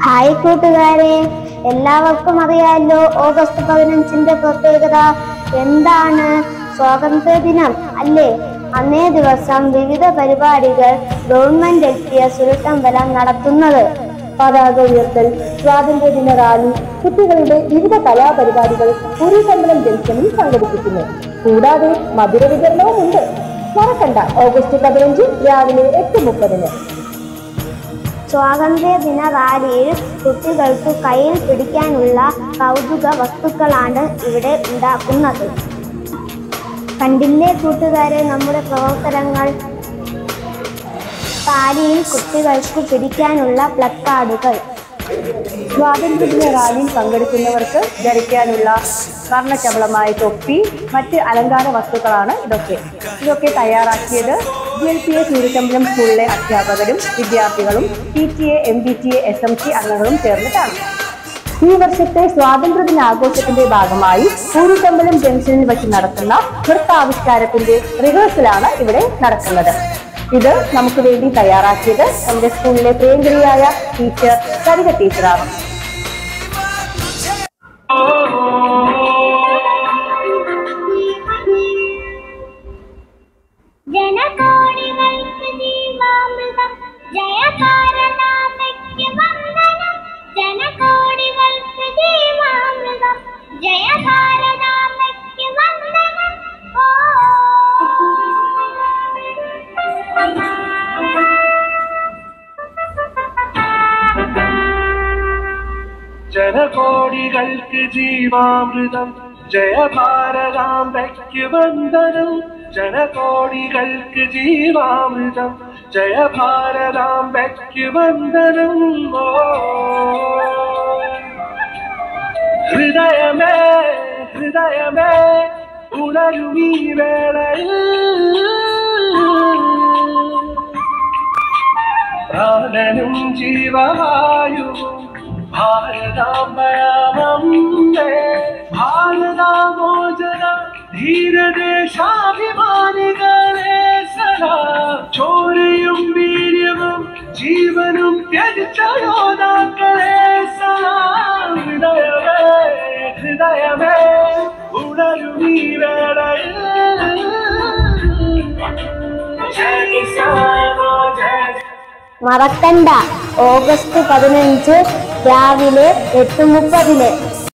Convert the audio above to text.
hi കൂട്ടുകാരെ എല്ലാവർക്കും അറിയാമല്ലോ ഓഗസ്റ്റ് പതിനഞ്ചിന്റെ പ്രത്യേകത എന്താണ് സ്വാതന്ത്ര്യ ദിനം അല്ലേ അന്നേ ദിവസം വിവിധ പരിപാടികൾ ഗവൺമെന്റ് എത്തിയ സുരക്ഷമ്പലം നടത്തുന്നത് പതാക ഉയർത്തൽ സ്വാതന്ത്ര്യദിന റാലി കുട്ടികളുടെ വിവിധ കലാപരിപാടികൾ പുരിസമ്പലം ജംഗ്ഷനിൽ സംഘടിപ്പിക്കുന്നു കൂടാതെ മധുര വിതരണവും ഉണ്ട് മറക്കണ്ട ഓഗസ്റ്റ് പതിനഞ്ച് രാവിലെ എട്ട് മുപ്പതിന് സ്വാതന്ത്ര്യ ദിന റാലിയിൽ കുട്ടികൾക്ക് കയ്യിൽ പിടിക്കാനുള്ള കൗതുക വസ്തുക്കളാണ് ഇവിടെ ഉണ്ടാക്കുന്നത് കണ്ടില്ലേ കൂട്ടുകാരെ നമ്മുടെ പ്രവർത്തനങ്ങൾ റാലിയിൽ കുട്ടികൾക്ക് പിടിക്കാനുള്ള പ്ലക്കാർഡുകൾ സ്വാതന്ത്ര്യദിന റാലിയിൽ പങ്കെടുക്കുന്നവർക്ക് ധരിക്കാനുള്ള വർണ്ണശബളമായ തൊപ്പി മറ്റ് അലങ്കാര വസ്തുക്കളാണ് ഇതൊക്കെ ഇതൊക്കെ തയ്യാറാക്കിയത് G L P A Suryachambalam സ്കൂളിലെ അധ്യാപകരും വിദ്യാർത്ഥികളും P T A M B T A S M C അംഗങ്ങളും ചേർന്നിട്ടാണ് ഈ വർഷത്തെ സ്വാതന്ത്ര്യദിന ആഘോഷത്തിന്റെ ഭാഗമായി സൂര്യചമ്പലം ജംഗ്ഷനിൽ വെച്ച് നടത്തുന്ന നൃത്താവിഷ്കാരത്തിന്റെ റിഹേഴ്സലാണ് ഇവിടെ നടക്കുന്നത് ഇത് നമുക്ക് വേണ്ടി തയ്യാറാക്കിയത് നമ്മുടെ സ്കൂളിലെ പ്രിയങ്കരിയായ ടീച്ചർ സരിത ടീച്ചറാണ് ജനകോടികൾക്ക് ജീവാമൃതം ജയകാരനാമയ്ക്ക് വന്ദനം ജനകോടികൾക്ക് ജീവാമൃതം ജയകാരനാമയ്ക്ക് വന്ദനം ഓ ജനകോടികൾക്ക് ജീവാമൃതം ജയഭാരതാംബയ്ക്ക് വന്ദനം ജനകോടികൾക്ക് ജീവാമൃതം ജയഭാരതാംബയ്ക്ക് വന്ദനം ഓ ഹൃദയമേ ഹൃദയമേ ഉണരുമീ വേളയിൽ പ്രാണനും ജീവവായുവും ഭാരതാംബയാമേ ഭാരതാമോചന ധീരദേശാഭിമാനികളെ സദാ ചോരയും വീര്യവും ജീവനും ത്യജിച്ച യോദ്ധാക്കളെ സദാ ഹൃദയമേ ഹൃദയമേ ഉണരുമീ വേളയിൽ ജയ കിസാനോ ജയ മറക്കണ്ട ഓഗസ്റ്റ് പതിനഞ്ച് രാവിലെ എട്ട് മുപ്പതിന്